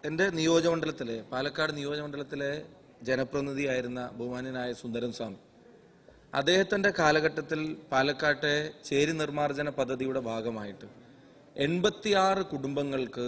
എൻ്റെ നിയോജകമണ്ഡലത്തിലെ പാലക്കാട് നിയോജകമണ്ഡലത്തിലെ ജനപ്രതിനിധിയായിരുന്ന ബഹുമാന്യനായ സുന്ദരൻ സ്വാമി അദ്ദേഹത്തിൻ്റെ കാലഘട്ടത്തിൽ പാലക്കാട്ടെ ചേരി നിർമ്മാർജ്ജന പദ്ധതിയുടെ ഭാഗമായിട്ട് എൺപത്തിയാറ് കുടുംബങ്ങൾക്ക്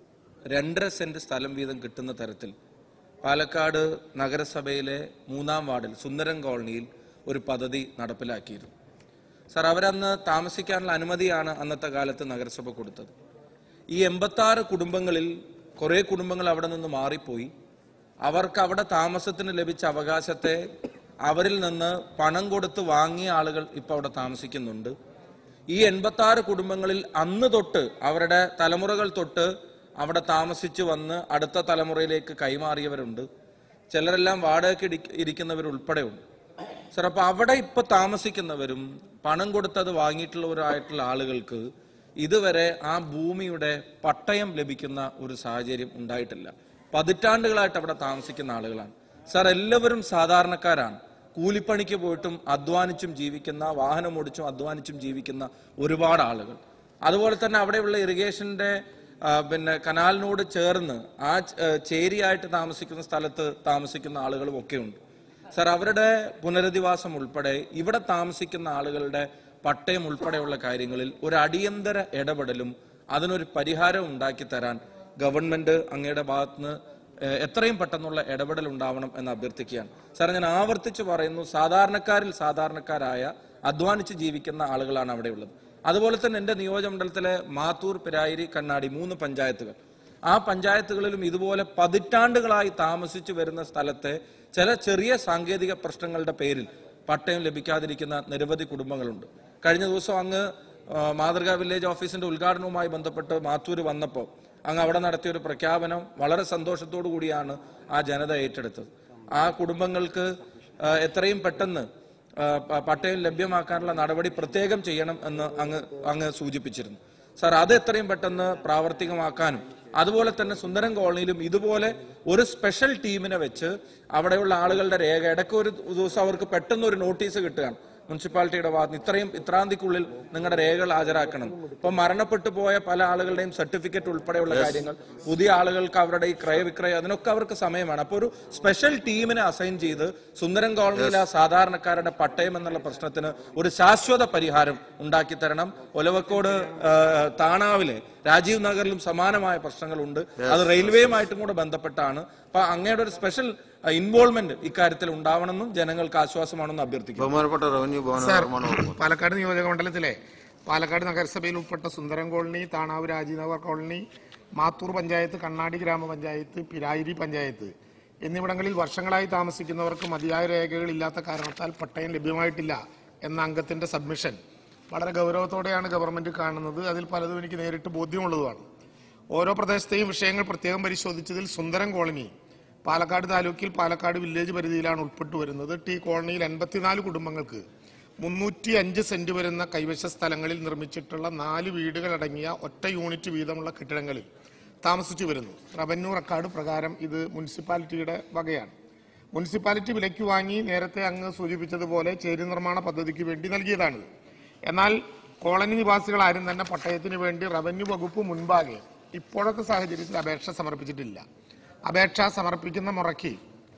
രണ്ടര സെന്റ് സ്ഥലം വീതം കിട്ടുന്ന തരത്തിൽ പാലക്കാട് നഗരസഭയിലെ മൂന്നാം വാർഡിൽ സുന്ദരൻ കോളനിയിൽ ഒരു പദ്ധതി നടപ്പിലാക്കിയിരുന്നു സാർ അവരന്ന് താമസിക്കാനുള്ള അനുമതിയാണ് അന്നത്തെ കാലത്ത് നഗരസഭ കൊടുത്തത് ഈ എൺപത്തി കുടുംബങ്ങളിൽ കുറേ കുടുംബങ്ങൾ അവിടെ നിന്ന് മാറിപ്പോയി അവർക്ക് അവിടെ താമസത്തിന് ലഭിച്ച അവകാശത്തെ അവരിൽ നിന്ന് പണം കൊടുത്ത് വാങ്ങിയ ആളുകൾ ഇപ്പോൾ അവിടെ താമസിക്കുന്നുണ്ട് ഈ എൺപത്തി ആറ് കുടുംബങ്ങളിൽ അന്ന് തൊട്ട് അവരുടെ തലമുറകൾ തൊട്ട് അവിടെ താമസിച്ചു വന്ന് അടുത്ത തലമുറയിലേക്ക് കൈമാറിയവരുണ്ട് ചിലരെല്ലാം വാടകയ്ക്ക് ഇടി- ഇരിക്കുന്നവരുൾപ്പെടെയുണ്ട് സാർ അപ്പൊ അവിടെ ഇപ്പൊ താമസിക്കുന്നവരും പണം കൊടുത്തത് വാങ്ങിയിട്ടുള്ളവരായിട്ടുള്ള ആളുകൾക്ക് ഇതുവരെ ആ ഭൂമിയുടെ പട്ടയം ലഭിക്കുന്ന ഒരു സാഹചര്യം ഉണ്ടായിട്ടില്ല പതിറ്റാണ്ടുകളായിട്ട് അവിടെ താമസിക്കുന്ന ആളുകളാണ് സാർ എല്ലാവരും സാധാരണക്കാരാണ് കൂലിപ്പണിക്ക് പോയിട്ടും അധ്വാനിച്ചും ജീവിക്കുന്ന വാഹനം ഓടിച്ചും അധ്വാനിച്ചും ജീവിക്കുന്ന ഒരുപാട് ആളുകൾ അതുപോലെ തന്നെ അവിടെയുള്ള ഇറിഗേഷന്റെ ആ, പിന്നെ കനാലിനോട് ചേർന്ന് ആ ച- ഏ, ചേരിയായിട്ട് താമസിക്കുന്ന സ്ഥലത്ത് താമസിക്കുന്ന ആളുകളും ഒക്കെ ഉണ്ട് സാർ അവരുടെ പുനരധിവാസം ഉൾപ്പെടെ ഇവിടെ താമസിക്കുന്ന ആളുകളുടെ പട്ടയം ഉൾപ്പെടെയുള്ള കാര്യങ്ങളിൽ ഒരു അടിയന്തര ഇടപെടലും അതിനൊരു പരിഹാരം ഉണ്ടാക്കി തരാൻ ഗവൺമെന്റ് അങ്ങയുടെ ഭാഗത്തുനിന്ന് ഏഹ്, എത്രയും പെട്ടെന്നുള്ള ഇടപെടൽ ഉണ്ടാവണം എന്ന് അഭ്യർത്ഥിക്കുകയാണ് സാർ ഞാൻ ആവർത്തിച്ച് പറയുന്നു സാധാരണക്കാരിൽ സാധാരണക്കാരായ അധ്വാനിച്ച് ജീവിക്കുന്ന ആളുകളാണ് അവിടെയുള്ളത് അതുപോലെ തന്നെ എൻ്റെ നിയോജകമണ്ഡലത്തിലെ മാത്തൂർ പിരായിരി കണ്ണാടി മൂന്ന് പഞ്ചായത്തുകൾ ആ പഞ്ചായത്തുകളിലും ഇതുപോലെ പതിറ്റാണ്ടുകളായി താമസിച്ചു വരുന്ന സ്ഥലത്തെ ചില ചെറിയ സാങ്കേതിക പ്രശ്നങ്ങളുടെ പേരിൽ പട്ടയം ലഭിക്കാതിരിക്കുന്ന നിരവധി കുടുംബങ്ങളുണ്ട് കഴിഞ്ഞ ദിവസം അങ്ങ് ആ, മാതൃകാ വില്ലേജ് ഓഫീസിന്റെ ഉദ്ഘാടനവുമായി ബന്ധപ്പെട്ട് മാത്തൂര് വന്നപ്പോൾ അങ്ങ് അവിടെ നടത്തിയ ഒരു പ്രഖ്യാപനം വളരെ സന്തോഷത്തോടു കൂടിയാണ് ആ ജനത ഏറ്റെടുത്തത് ആ കുടുംബങ്ങൾക്ക് ആ, എത്രയും പെട്ടെന്ന് ആ, പ- പട്ടയം ലഭ്യമാക്കാനുള്ള നടപടി പ്രത്യേകം ചെയ്യണം എന്ന് അങ്ങ് അങ്ങ് സൂചിപ്പിച്ചിരുന്നു സാർ അത് എത്രയും പെട്ടെന്ന് പ്രാവർത്തികമാക്കാനും അതുപോലെ തന്നെ സുന്ദരം കോളനിയിലും ഇതുപോലെ ഒരു സ്പെഷ്യൽ ടീമിനെ വെച്ച് അവിടെയുള്ള ആളുകളുടെ രേഖ ഇടയ്ക്ക് ഒരു ദിവസം അവർക്ക് പെട്ടെന്ന് ഒരു നോട്ടീസ് കിട്ടുകയാണ് മുനിസിപ്പാലിറ്റിയുടെ ഭാഗത്ത് ഇത്രയും ഇത്രാം തീയതിക്കുള്ളിൽ നിങ്ങളുടെ രേഖകൾ ഹാജരാക്കണം ഇപ്പൊ മരണപ്പെട്ടു പോയ പല ആളുകളുടെയും സർട്ടിഫിക്കറ്റ് ഉൾപ്പെടെയുള്ള കാര്യങ്ങൾ പുതിയ ആളുകൾക്ക് അവരുടെ ഈ ക്രയവിക്രയം അതിനൊക്കെ അവർക്ക് സമയമാണ് അപ്പോൾ ഒരു സ്പെഷ്യൽ ടീമിനെ അസൈൻ ചെയ്ത് സുന്ദരം കോളനിയിലെ ആ സാധാരണക്കാരുടെ പട്ടയം എന്നുള്ള പ്രശ്നത്തിന് ഒരു ശാശ്വത പരിഹാരം ഉണ്ടാക്കി തരണം ഒലവക്കോട് ആ, താണാവിലെ രാജീവ് നഗറിലും സമാനമായ പ്രശ്നങ്ങളുണ്ട് അത് റെയിൽവേയുമായിട്ടും കൂടെ ബന്ധപ്പെട്ടാണ് അപ്പൊ അങ്ങയുടെ ഒരു സ്പെഷ്യൽ ഇൻവോൾവ്മെന്റ് ഇക്കാര്യത്തിൽ ഉണ്ടാവണമെന്നും ജനങ്ങൾക്ക് ആശ്വാസമാണെന്ന് അഭ്യർത്ഥിക്കുന്നു ബഹുമാനപ്പെട്ട റവന്യൂ ഭവന സാർ നിർമ്മാണ വകുപ്പ് പാലക്കാട് നിയോജക മണ്ഡലത്തിലെ പാലക്കാട് നഗരസഭയിൽ ഉൾപ്പെട്ട സുന്ദരം കോളനി താണാവ് രാജീനഗർ കോളനി മാത്തൂർ പഞ്ചായത്ത് കണ്ണാടി ഗ്രാമപഞ്ചായത്ത് പിരായിരി പഞ്ചായത്ത് എന്നിവിടങ്ങളിൽ വർഷങ്ങളായി താമസിക്കുന്നവർക്ക് മതിയായ രേഖകൾ ഇല്ലാത്ത കാരണത്താൽ പട്ടയം ലഭ്യമായിട്ടില്ല എന്ന അംഗത്തിന്റെ സബ്മിഷൻ വളരെ ഗൗരവത്തോടെയാണ് ഗവൺമെന്റ് കാണുന്നത് അതിൽ പലതും എനിക്ക് നേരിട്ട് ബോധ്യമുള്ളതുമാണ് ഓരോ പ്രദേശത്തെയും വിഷയങ്ങൾ പ്രത്യേകം പരിശോധിച്ചതിൽ സുന്ദരം കോളനി പാലക്കാട് താലൂക്കിൽ പാലക്കാട് വില്ലേജ് പരിധിയിലാണ് ഉൾപ്പെട്ടു വരുന്നത് ടി കോളനിയിൽ എൺപത്തിനാല് കുടുംബങ്ങൾക്ക് മുന്നൂറ്റി അഞ്ച് സെന്റ് വരുന്ന കൈവശ സ്ഥലങ്ങളിൽ നിർമ്മിച്ചിട്ടുള്ള നാല് വീടുകളടങ്ങിയ ഒറ്റ യൂണിറ്റ് വീതമുള്ള കെട്ടിടങ്ങളിൽ താമസിച്ചു വരുന്നു റവന്യൂ റെക്കോർഡ് പ്രകാരം ഇത് മുനിസിപ്പാലിറ്റിയുടെ വകയാണ് മുനിസിപ്പാലിറ്റി വിലയ്ക്ക് വാങ്ങി നേരത്തെ അങ്ങ് സൂചിപ്പിച്ചതുപോലെ ചേരി നിർമ്മാണ പദ്ധതിക്ക് വേണ്ടി നൽകിയതാണിത് എന്നാൽ കോളനി നിവാസികൾ ആരും തന്നെ പട്ടയത്തിന് വേണ്ടി റവന്യൂ വകുപ്പ് മുൻപാകെ ഇപ്പോഴത്തെ സാഹചര്യത്തിൽ അപേക്ഷ സമർപ്പിച്ചിട്ടില്ല അപേക്ഷ സമർപ്പിക്കുന്ന മുറയ്ക്ക്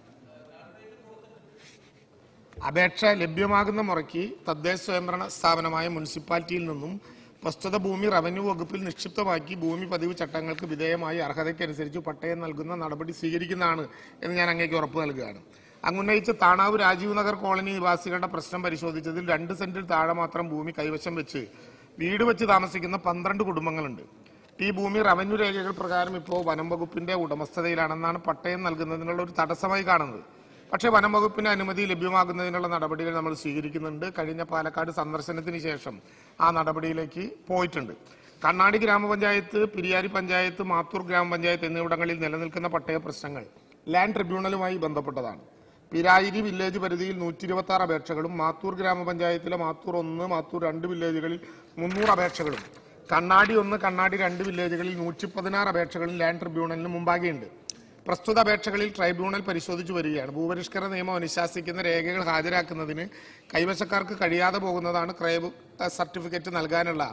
അപേക്ഷ ലഭ്യമാകുന്ന മുറയ്ക്ക് തദ്ദേശ സ്വയംഭരണ സ്ഥാപനമായ മുനിസിപ്പാലിറ്റിയിൽ നിന്നും പ്രസ്തുത ഭൂമി റവന്യൂ വകുപ്പിൽ നിക്ഷിപ്തമാക്കി ഭൂമി പതിവ് ചട്ടങ്ങൾക്ക് വിധേയമായി അർഹതയ്ക്കനുസരിച്ച് പട്ടയം നൽകുന്ന നടപടി സ്വീകരിക്കുന്നതാണ് എന്ന് ഞാൻ അങ്ങേക്ക് ഉറപ്പ് നൽകുകയാണ് അങ്ങുന്നയിച്ച താണാവ് രാജീവ് നഗർ കോളനി നിവാസികളുടെ പ്രശ്നം പരിശോധിച്ചതിൽ രണ്ട് സെന്റിൽ താഴെ മാത്രം ഭൂമി കൈവശം വെച്ച് വീട് വെച്ച് താമസിക്കുന്ന പന്ത്രണ്ട് കുടുംബങ്ങളുണ്ട് ഈ ഭൂമി റവന്യൂ രേഖകൾ പ്രകാരം ഇപ്പോൾ വനം വകുപ്പിന്റെ ഉടമസ്ഥതയിലാണെന്നാണ് പട്ടയം നൽകുന്നതിനുള്ള ഒരു തടസ്സമായി കാണുന്നത് പക്ഷേ വനം വകുപ്പിന് അനുമതി ലഭ്യമാകുന്നതിനുള്ള നടപടികൾ നമ്മൾ സ്വീകരിക്കുന്നുണ്ട് കഴിഞ്ഞ പാലക്കാട് സന്ദർശനത്തിന് ശേഷം ആ നടപടിയിലേക്ക് പോയിട്ടുണ്ട് കണ്ണാടി ഗ്രാമപഞ്ചായത്ത് പിരിയാരി പഞ്ചായത്ത് മാത്തൂർ ഗ്രാമപഞ്ചായത്ത് എന്നിവിടങ്ങളിൽ നിലനിൽക്കുന്ന പട്ടയ പ്രശ്നങ്ങൾ ലാൻഡ് ട്രിബ്യൂണലുമായി ബന്ധപ്പെട്ടതാണ് പിരായിരി വില്ലേജ് പരിധിയിൽ നൂറ്റി ഇരുപത്തി ആറ് അപേക്ഷകളും മാത്തൂർ ഗ്രാമപഞ്ചായത്തിലെ മാത്തൂർ ഒന്ന് മാത്തൂർ രണ്ട് വില്ലേജുകളിൽ മുന്നൂറ് അപേക്ഷകളും കണ്ണാടി ഒന്ന് കണ്ണാടി രണ്ട് വില്ലേജുകളിൽ നൂറ്റി പതിനാറ് അപേക്ഷകളും ലാൻഡ് ട്രിബ്യൂണലിന് മുമ്പാകെയുണ്ട് പ്രസ്തുത അപേക്ഷകളിൽ ട്രൈബ്യൂണൽ പരിശോധിച്ചു വരികയാണ് ഭൂപരിഷ്കരണ നിയമം അനുശാസിക്കുന്ന രേഖകൾ ഹാജരാക്കുന്നതിന് കൈവശക്കാർക്ക് കഴിയാതെ പോകുന്നതാണ് ക്രയ സർട്ടിഫിക്കറ്റ് നൽകാനുള്ള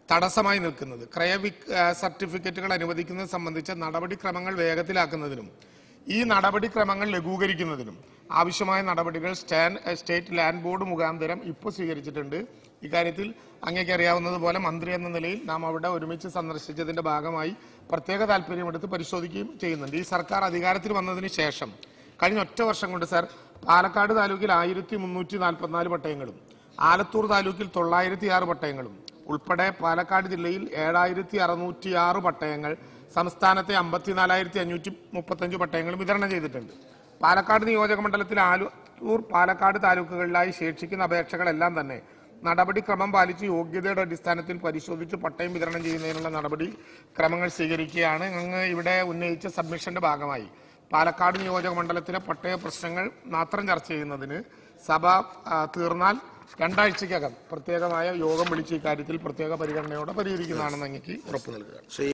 തടസ്സമായി നിൽക്കുന്നത് ക്രയ വിക്- ആ, സർട്ടിഫിക്കറ്റുകൾ അനുവദിക്കുന്നത് സംബന്ധിച്ച നടപടിക്രമങ്ങൾ വേഗത്തിലാക്കുന്നതിനും ഈ നടപടിക്രമങ്ങൾ ലഘൂകരിക്കുന്നതിനും ആവശ്യമായ നടപടികൾ സ്റ്റാൻ സ്റ്റേറ്റ് ലാൻഡ് ബോർഡ് മുഖാന്തരം ഇപ്പോൾ സ്വീകരിച്ചിട്ടുണ്ട് ഇക്കാര്യത്തിൽ അങ്ങേക്ക് അറിയാവുന്നതുപോലെ മന്ത്രി എന്ന നിലയിൽ നാം അവിടെ ഒരുമിച്ച് സന്ദർശിച്ചതിന്റെ ഭാഗമായി പ്രത്യേക താല്പര്യമെടുത്ത് പരിശോധിക്കുകയും ചെയ്യുന്നുണ്ട് ഈ സർക്കാർ അധികാരത്തിൽ വന്നതിന് ശേഷം കഴിഞ്ഞ ഒറ്റ വർഷം കൊണ്ട് സാർ പാലക്കാട് താലൂക്കിൽ ആയിരത്തി മുന്നൂറ്റി നാൽപ്പത്തിനാല് പട്ടയങ്ങളും ആലത്തൂർ താലൂക്കിൽ തൊള്ളായിരത്തി ആറ് പട്ടയങ്ങളും ഉൾപ്പെടെ പാലക്കാട് ജില്ലയിൽ ഏഴായിരത്തി അറുന്നൂറ്റി ആറ് പട്ടയങ്ങൾ സംസ്ഥാനത്തെ അമ്പത്തിനാലായിരത്തി അഞ്ഞൂറ്റി മുപ്പത്തഞ്ച് പട്ടയങ്ങളും വിതരണം ചെയ്തിട്ടുണ്ട് പാലക്കാട് നിയോജക മണ്ഡലത്തിൽ ആലത്തൂർ പാലക്കാട് താലൂക്കുകളിലായി ശേഷിക്കുന്ന അപേക്ഷകളെല്ലാം തന്നെ നടപടിക്രമം പാലിച്ച് യോഗ്യതയുടെ അടിസ്ഥാനത്തിൽ പരിശോധിച്ച് പട്ടയം വിതരണം ചെയ്യുന്നതിനുള്ള നടപടി ക്രമങ്ങൾ സ്വീകരിക്കുകയാണ് അങ്ങ് ഇവിടെ ഉന്നയിച്ച സബ്മിഷന്റെ ഭാഗമായി പാലക്കാട് നിയോജക മണ്ഡലത്തിലെ പട്ടയ പ്രശ്നങ്ങൾ മാത്രം ചർച്ച ചെയ്യുന്നതിന് സഭ ആ, തീർന്നാൽ രണ്ടാഴ്ചക്കകം പ്രത്യേകമായ യോഗം വിളിച്ച് ഇക്കാര്യത്തിൽ പ്രത്യേക പരിഗണനയോടെ പരിഹരിക്കുന്നതാണെന്ന് അങ്ങേക്ക് ഉറപ്പു നൽകുക ശ്രീ